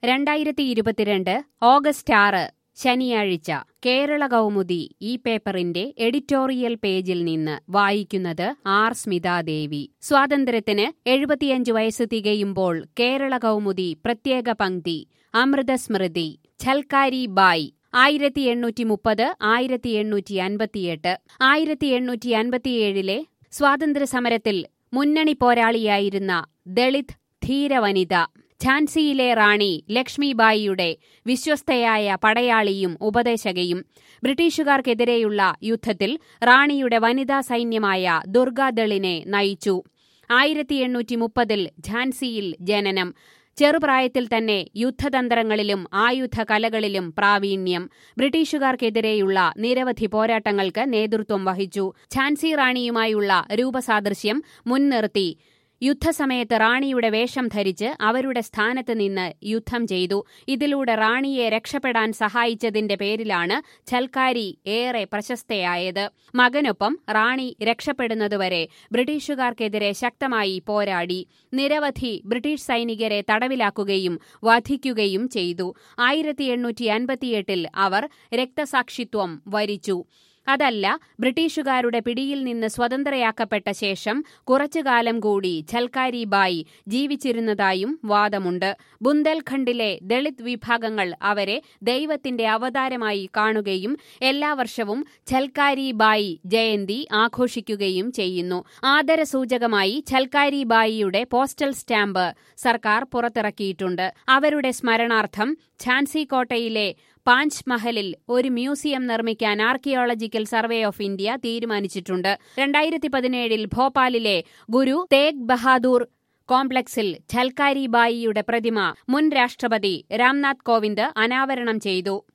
രണ്ടായിരത്തി ഇരുപത്തിരണ്ട് ഓഗസ്റ്റ് ആറ് ശനിയാഴ്ച കേരള കൗമുദി ഈ പേപ്പറിന്റെ എഡിറ്റോറിയൽ പേജിൽ നിന്ന് വായിക്കുന്നത് ആർ സ്മിതാദേവി സ്വാതന്ത്ര്യത്തിന് എഴുപത്തിയഞ്ച് വയസ്സ് തികയുമ്പോൾ കേരള കൗമുദി പ്രത്യേക പങ്ക്തി അമൃതസ്മൃതി ഛൽക്കാരി ബായ് ആയിരത്തി എണ്ണൂറ്റി മുപ്പത് ആയിരത്തി എണ്ണൂറ്റി അൻപത്തിയെട്ട് ആയിരത്തി എണ്ണൂറ്റി അൻപത്തിയേഴിലെ സ്വാതന്ത്ര്യ സമരത്തിൽ മുന്നണി പോരാളിയായിരുന്ന ദളിത് ധീരവനിത ഝാൻസിയിലെ റാണി ലക്ഷ്മിബായിയുടെ വിശ്വസ്തയായ പടയാളിയും ഉപദേശകയും ബ്രിട്ടീഷുകാർക്കെതിരെയുള്ള യുദ്ധത്തിൽ റാണിയുടെ വനിതാ സൈന്യമായ ദുർഗാദളിനെ നയിച്ചു ആയിരത്തി എണ്ണൂറ്റി മുപ്പതിൽ ഝാൻസിയിൽ ജനനം ചെറുപ്രായത്തിൽ തന്നെ യുദ്ധതന്ത്രങ്ങളിലും ആയുധ കലകളിലും പ്രാവീണ്യം ബ്രിട്ടീഷുകാർക്കെതിരെയുള്ള നിരവധി പോരാട്ടങ്ങൾക്ക് നേതൃത്വം വഹിച്ചു ഝാൻസി റാണിയുമായുള്ള രൂപസാദൃശ്യം മുൻനിർത്തി യുദ്ധസമയത്ത് റാണിയുടെ വേഷം ധരിച്ച് അവരുടെ സ്ഥാനത്ത് നിന്ന് യുദ്ധം ചെയ്തു ഇതിലൂടെ റാണിയെ രക്ഷപ്പെടാൻ സഹായിച്ചതിന്റെ പേരിലാണ് ഛൽക്കാരി ഏറെ പ്രശസ്തയായത് മകനൊപ്പം റാണി രക്ഷപ്പെടുന്നതുവരെ ബ്രിട്ടീഷുകാർക്കെതിരെ ശക്തമായി പോരാടി നിരവധി ബ്രിട്ടീഷ് സൈനികരെ തടവിലാക്കുകയും വധിക്കുകയും ചെയ്തു ആയിരത്തി എണ്ണൂറ്റി അൻപത്തിയെട്ടിൽ അവർ രക്തസാക്ഷിത്വം വരിച്ചു അതല്ല ബ്രിട്ടീഷുകാരുടെ പിടിയിൽ നിന്ന് സ്വതന്ത്രയാക്കപ്പെട്ട ശേഷം കുറച്ചുകാലം കൂടി ഛൽക്കാരി ബായി ജീവിച്ചിരുന്നതായും വാദമുണ്ട് ബുന്ദേൽഖണ്ഡിലെ ദളിത് വിഭാഗങ്ങൾ അവരെ ദൈവത്തിന്റെ അവതാരമായി കാണുകയും എല്ലാ വർഷവും ഛൽക്കാരി ബായി ജയന്തി ആഘോഷിക്കുകയും ചെയ്യുന്നു ആദരസൂചകമായി ഛൽക്കാരി ബായിയുടെ പോസ്റ്റൽ സ്റ്റാമ്പ് സർക്കാർ പുറത്തിറക്കിയിട്ടുണ്ട് അവരുടെ സ്മരണാർത്ഥം ഝാൻസി കോട്ടയിലെ പാഞ്ച് മഹലിൽ ഒരു മ്യൂസിയം നിർമ്മിക്കാൻ ആർക്കിയോളജിക്കൽ സർവേ ഓഫ് ഇന്ത്യ തീരുമാനിച്ചിട്ടുണ്ട് രണ്ടായിരത്തി പതിനേഴിൽ ഭോപ്പാലിലെ ഗുരു തേഗ് ബഹാദൂർ കോംപ്ലക്സിൽ ഝൽക്കാരി ബായിയുടെ പ്രതിമ മുൻ രാഷ്ട്രപതി രാംനാഥ് കോവിന്ദ് അനാവരണം ചെയ്തു